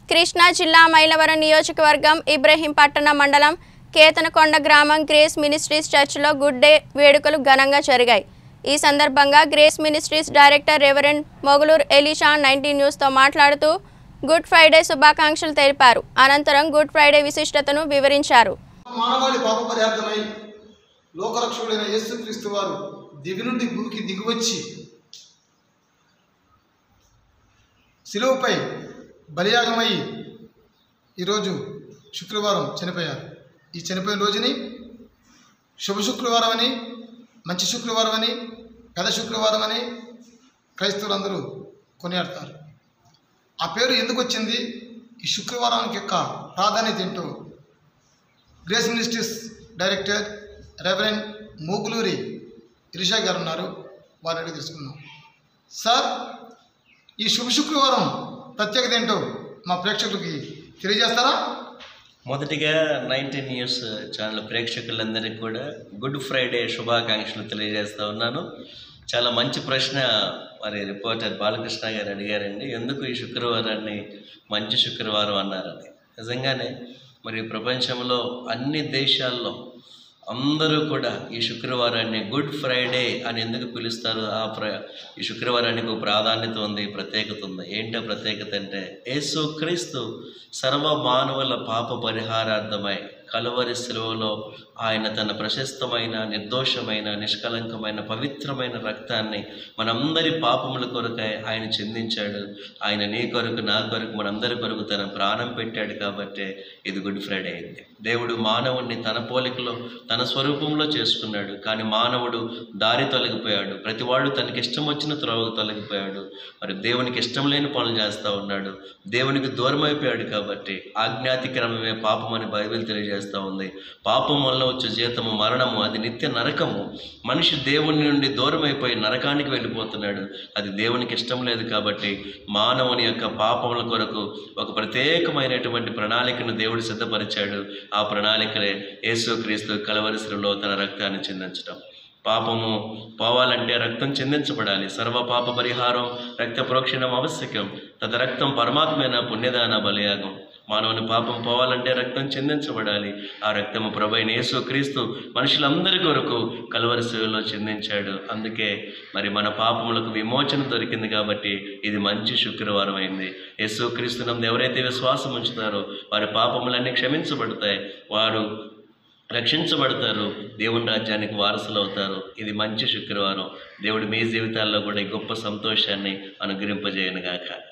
కృష్ణా జిల్లా మైలవరం నియోజకవర్గం ఇబ్రహీంపట్నం మండలం కేతనకొండ గ్రామం గ్రేస్ మినిస్ట్రీస్ చర్చిలో గుడ్ డే వేడుకలు ఘనంగా జరిగాయి ఈ సందర్భంగా Grace Ministries director reverend Moguluru Elisha nineteen న్యూస్తో మాట్లాడుతూ గుడ్ ఫ్రైడే శుభాకాంక్షలు తెలిపారు అనంతరం గుడ్ ఫ్రైడే విశిష్టతను వివరించారు మానవాళి పాప పరిహార్థమై లోకరక్షకుడైన యేసుక్రీస్తు వారు దివి నుండి భూమికి దిగివచ్చి శిలువపై బలియాగమై ఈరోజు శుక్రవారం చనిపోయారు ఈ చనిపోయిన రోజుని శుభ శుక్రవారం అని మంచి శుక్రవారం అని పెద శుక్రవారం అని క్రైస్తవులందరూ కొనియాడతారు ఆ పేరు ఎందుకు వచ్చింది ఈ శుక్రవారానికి యొక్క ప్రాధాన్యత ఏంటో Grace Ministries director reverend Muguluri Irisha గారు ఉన్నారు వారిని అడిగి తెలుసుకుందాం సార్ ఈ శుభ శుక్రవారం ప్రత్యేకత ఏంటో మా ప్రేక్షకులకి తెలియజేస్తారా మొదటిగా నైన్టీన్ న్యూస్ ఛానల్ ప్రేక్షకులందరికీ కూడా గుడ్ ఫ్రైడే శుభాకాంక్షలు తెలియజేస్తా ఉన్నాను చాలా మంచి ప్రశ్న మరి రిపోర్టర్ బాలకృష్ణ గారు అడిగారండి ఎందుకు ఈ శుక్రవారాన్ని మంచి శుక్రవారం అన్నారని నిజంగానే మరి ప్రపంచంలో అన్ని దేశాల్లో అందరూ కూడా ఈ శుక్రవారాన్ని గుడ్ ఫ్రైడే అని ఎందుకు పిలుస్తారు ఆ ప్ర ఈ శుక్రవారానికి ఒక ప్రాధాన్యత ఉంది ప్రత్యేకత ఉంది ఏంటో ప్రత్యేకత అంటే యేసు క్రీస్తు సర్వ మానవుల పాప పరిహారార్థమై కలువరి శిలువలో ఆయన తన ప్రశస్తమైన నిర్దోషమైన నిష్కలంకమైన పవిత్రమైన రక్తాన్ని మనందరి పాపముల కొరకై ఆయన చెందించాడు ఆయన నీ కొరకు నా కొరకు మనందరి కొరకు తన ప్రాణం పెట్టాడు కాబట్టి ఇది గుడ్ ఫ్రైడే అయింది దేవుడు మానవుణ్ణి తన పోలికలో తన స్వరూపంలో చేసుకున్నాడు కానీ మానవుడు దారి తొలగిపోయాడు ప్రతివాడు తనకి ఇష్టం వచ్చిన త్రోవకు తొలగిపోయాడు మరి దేవునికి ఇష్టం లేని పనులు చేస్తూ ఉన్నాడు దేవునికి దూరం అయిపోయాడు కాబట్టి ఆజ్ఞాతిక్రమమే పాపం అని బైబిల్ తెలియజేస్తూ ఉంది పాపం వల్ల వచ్చే జీతము మరణము అది నిత్య నరకము మనిషి దేవుని నుండి దూరం అయిపోయి నరకానికి వెళ్ళిపోతున్నాడు అది దేవునికి ఇష్టం లేదు కాబట్టి మానవుని యొక్క పాపముల కొరకు ఒక ప్రత్యేకమైనటువంటి ప్రణాళికను దేవుడు సిద్ధపరిచాడు ఆ ప్రణాళికలే యేసుక్రీస్తు కలవరిశిలో తన రక్తాన్ని చెందించడం పాపము పోవాలంటే రక్తం చెందించబడాలి సర్వ పాప పరిహారం రక్త ప్రోక్షణం ఆవశ్యకం తద రక్తం పరమాత్మైన పుణ్యదాన బలియాగం మానవుని పాపం పోవాలంటే రక్తం చెందించబడాలి ఆ రక్తము ప్రభైన యేసు క్రీస్తు మనుషులందరి కొరకు కలవరి సేవలో చెందించాడు అందుకే మరి మన పాపములకు విమోచన దొరికింది కాబట్టి ఇది మంచి శుక్రవారం అయింది యేసు క్రీస్తునందు ఎవరైతే విశ్వాసం ఉంచుతారో వారి పాపములన్నీ క్షమించబడతాయి వారు రక్షించబడతారు దేవుని రాజ్యానికి వారసులు అవుతారు ఇది మంచి శుక్రవారం దేవుడు మీ జీవితాల్లో కూడా ఈ గొప్ప సంతోషాన్ని అనుగ్రహింపజేయనుగాక